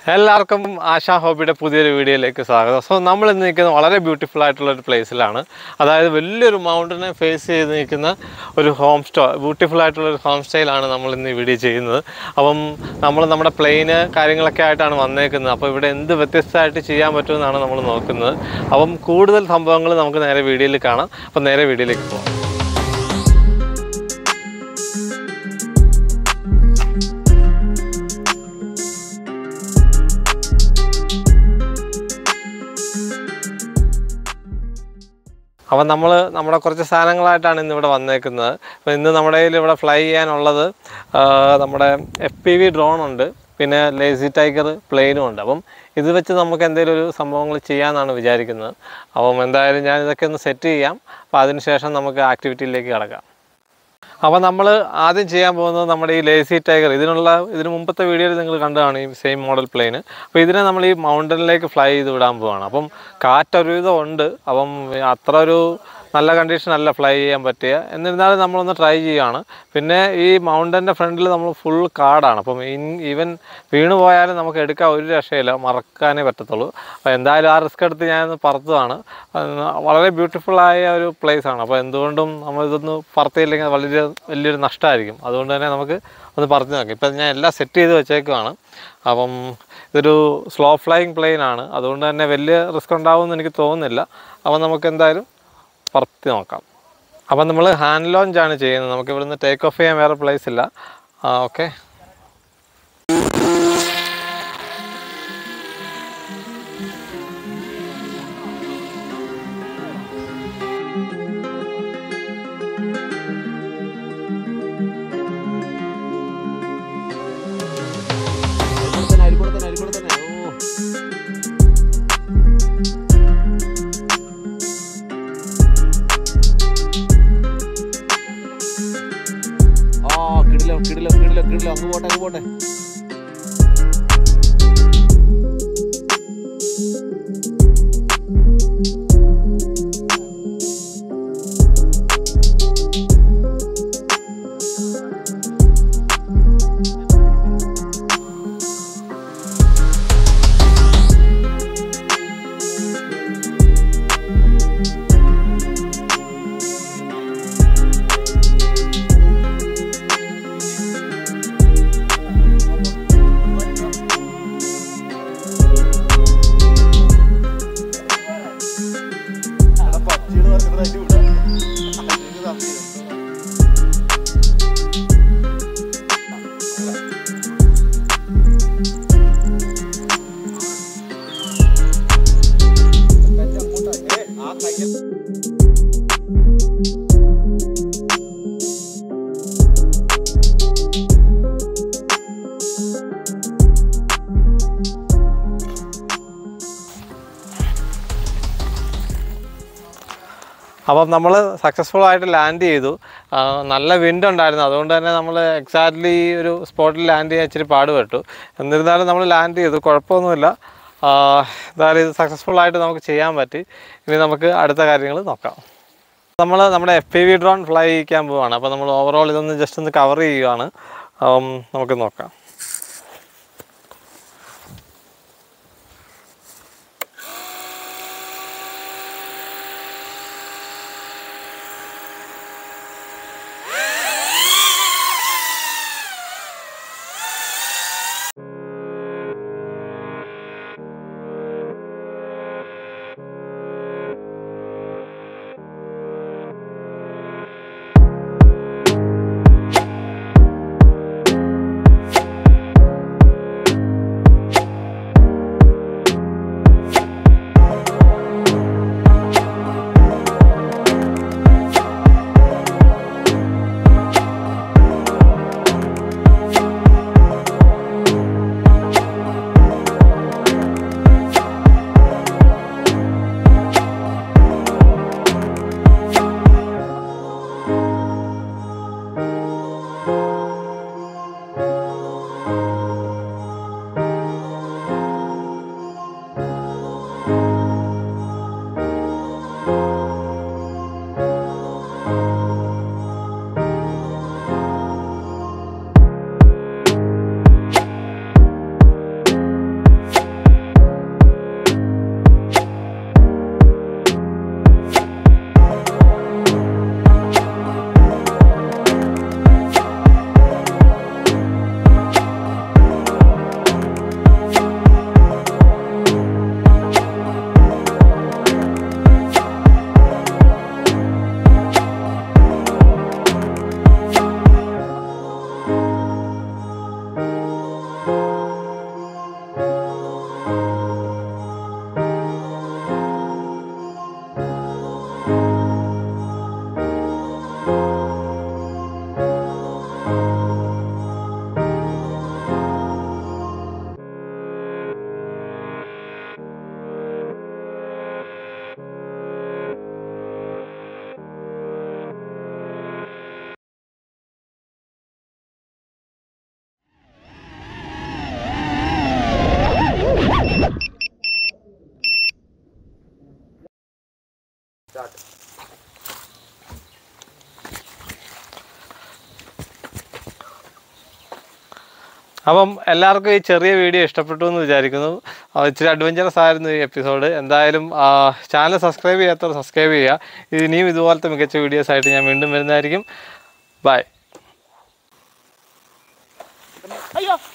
എല്ലാവർക്കും ആശാ ഹോബിയുടെ പുതിയൊരു വീഡിയോയിലേക്ക് സ്വാഗതം സോ നമ്മൾ ഇന്ന് നിൽക്കുന്നത് വളരെ ബ്യൂട്ടിഫുൾ ആയിട്ടുള്ള ഒരു പ്ലേസിലാണ് അതായത് വലിയൊരു മൗണ്ടനെ ഫേസ് ചെയ്ത് നിൽക്കുന്ന ഒരു ഹോം സ്റ്റോ ബ്യൂട്ടിഫുൾ ആയിട്ടുള്ള ഒരു ഹോം സ്റ്റൈലാണ് നമ്മൾ ഇന്ന് ഈ വീഡിയോ ചെയ്യുന്നത് അപ്പം നമ്മൾ നമ്മുടെ പ്ലെയിന് കാര്യങ്ങളൊക്കെ ആയിട്ടാണ് വന്നേക്കുന്നത് അപ്പോൾ ഇവിടെ എന്ത് വ്യത്യസ്തമായിട്ട് ചെയ്യാൻ പറ്റുമെന്നാണ് നമ്മൾ നോക്കുന്നത് അപ്പം കൂടുതൽ സംഭവങ്ങൾ നമുക്ക് നേരെ വീഡിയോയിൽ കാണാം അപ്പം നേരെ വീഡിയോയിലേക്ക് പോകാം അപ്പം നമ്മൾ നമ്മുടെ കുറച്ച് സാധനങ്ങളായിട്ടാണ് ഇന്ന് ഇവിടെ വന്നേക്കുന്നത് അപ്പോൾ ഇന്ന് നമ്മുടെ കയ്യിൽ ഇവിടെ ഫ്ലൈ ചെയ്യാനുള്ളത് ആ, നമ്മുടെ എഫ് പി വി ഡ്രോൺ ഉണ്ട് പിന്നെ ലേസി ടൈഗർ പ്ലെയിനും ഉണ്ട് അപ്പം ഇത് വെച്ച് നമുക്ക് എന്തെങ്കിലും ഒരു സംഭവങ്ങൾ ചെയ്യാമെന്നാണ് വിചാരിക്കുന്നത് അപ്പം എന്തായാലും ഞാൻ ഇതൊക്കെ ഒന്ന് സെറ്റ് ചെയ്യാം അപ്പോൾ അതിനുശേഷം നമുക്ക് ആക്ടിവിറ്റിയിലേക്ക് കിടക്കാം അപ്പോൾ നമ്മൾ ആദ്യം ചെയ്യാൻ പോകുന്നത് നമ്മുടെ ഈ ലേസി ടൈഗർ ഇതിനുള്ള ഇതിന് മുമ്പത്തെ വീഡിയോയിൽ നിങ്ങൾ കണ്ടതാണ് ഈ സെയിം മോഡൽ പ്ലെയിന് അപ്പോൾ ഇതിനെ നമ്മൾ ഈ മൗണ്ടനിലേക്ക് ഫ്ലൈ ചെയ്ത് വിടാൻ പോവാണ് അപ്പം കാറ്റൊരുവിധം ഉണ്ട് അപ്പം അത്ര ഒരു നല്ല കണ്ടീഷൻ അല്ല ഫ്ലൈ ചെയ്യാൻ പറ്റിയ എന്നിരുന്നാലും നമ്മളൊന്ന് ട്രൈ ചെയ്യുകയാണ് പിന്നെ ഈ മൗണ്ടൻ്റെ ഫ്രണ്ടിൽ നമ്മൾ ഫുൾ കാടാണ് അപ്പം ഇൻ ഈവൻ വീണ് പോയാലും നമുക്ക് എടുക്കാൻ ഒരു രക്ഷയില്ല മറക്കാനേ പറ്റത്തുള്ളൂ അപ്പോൾ എന്തായാലും ആ റിസ്ക് എടുത്ത് ഞാനൊന്ന് പറത്തതാണ് അത് വളരെ ബ്യൂട്ടിഫുൾ ആയ ഒരു place ആണ് അപ്പോൾ എന്തുകൊണ്ടും നമ്മൾ ഇതൊന്ന് പറത്തിയില്ലെങ്കിൽ അത് വളരെ വലിയൊരു നഷ്ടമായിരിക്കും അതുകൊണ്ട് തന്നെ നമുക്ക് ഒന്ന് പറത്തി നോക്കാം ഇപ്പം ഞാൻ എല്ലാം സെറ്റ് ചെയ്ത് വെച്ചേക്കുവാണ് അപ്പം ഇതൊരു സ്ലോ ഫ്ലൈയിങ് പ്ലെയിൻ ആണ് അതുകൊണ്ട് തന്നെ വലിയ റിസ്ക് ഉണ്ടാവുമെന്ന് എനിക്ക് തോന്നുന്നില്ല അപ്പം നമുക്ക് എന്തായാലും പറത്തി നോക്കാം അപ്പം നമ്മൾ ഹാൻഡ് ലോഞ്ച് ആണ് ചെയ്യുന്നത് നമുക്ക് ഇവിടുന്ന് ടേക്ക് ഓഫ് ചെയ്യാൻ വേറെ പ്ലേസ് ഇല്ല ആ ഓക്കെ തന്നെ അരിക്കൂടെ തന്നെ അരിക്കൂടെ തന്നെ ഓ ആ കിടിലം കിടിലം കിടിലം കിടിലം അങ്ങ് പോട്ടെ അങ്ങ് പോട്ടെ അപ്പം നമ്മൾ സക്സസ്ഫുൾ ആയിട്ട് ലാൻഡ് ചെയ്തു ആ, നല്ല വിൻഡ് ഉണ്ടായിരുന്നു അതുകൊണ്ട് തന്നെ നമ്മൾ എക്സാക്ട്ലി ഒരു സ്പോട്ടിൽ ലാൻഡ് ചെയ്യാൻ ഇച്ചിരി പാടുപെട്ടു എന്നിരുന്നാലും നമ്മൾ ലാൻഡ് ചെയ്തു കുഴപ്പമൊന്നുമില്ല ആ, എന്തായാലും ഇത് സക്സസ്ഫുൾ ആയിട്ട് നമുക്ക് ചെയ്യാൻ പറ്റി ഇനി നമുക്ക് അടുത്ത കാര്യങ്ങൾ നോക്കാം നമ്മൾ നമ്മുടെ F P V drone fly ചെയ്യിക്കാൻ പോവുകയാണ് അപ്പോൾ നമ്മൾ ഓവറോൾ ഇതൊന്ന് ജസ്റ്റ് ഒന്ന് കവർ ചെയ്യുകയാണ് അപ്പം നമുക്ക് നോക്കാം അപ്പം എല്ലാവർക്കും ഈ ചെറിയ വീഡിയോ ഇഷ്ടപ്പെട്ടു എന്ന് വിചാരിക്കുന്നു ആ, ഇച്ചിരി അഡ്വഞ്ചറസ് ആയിരുന്നു ഈ എപ്പിസോഡ് എന്തായാലും ചാനൽ സബ്സ്ക്രൈബ് ചെയ്യാത്തവർ സബ്സ്ക്രൈബ് ചെയ്യുക ഇത് ഇനിയും ഇതുപോലത്തെ മികച്ച വീഡിയോസ് ആയിട്ട് ഞാൻ വീണ്ടും വരുന്നതായിരിക്കും ബൈ അയ്യോ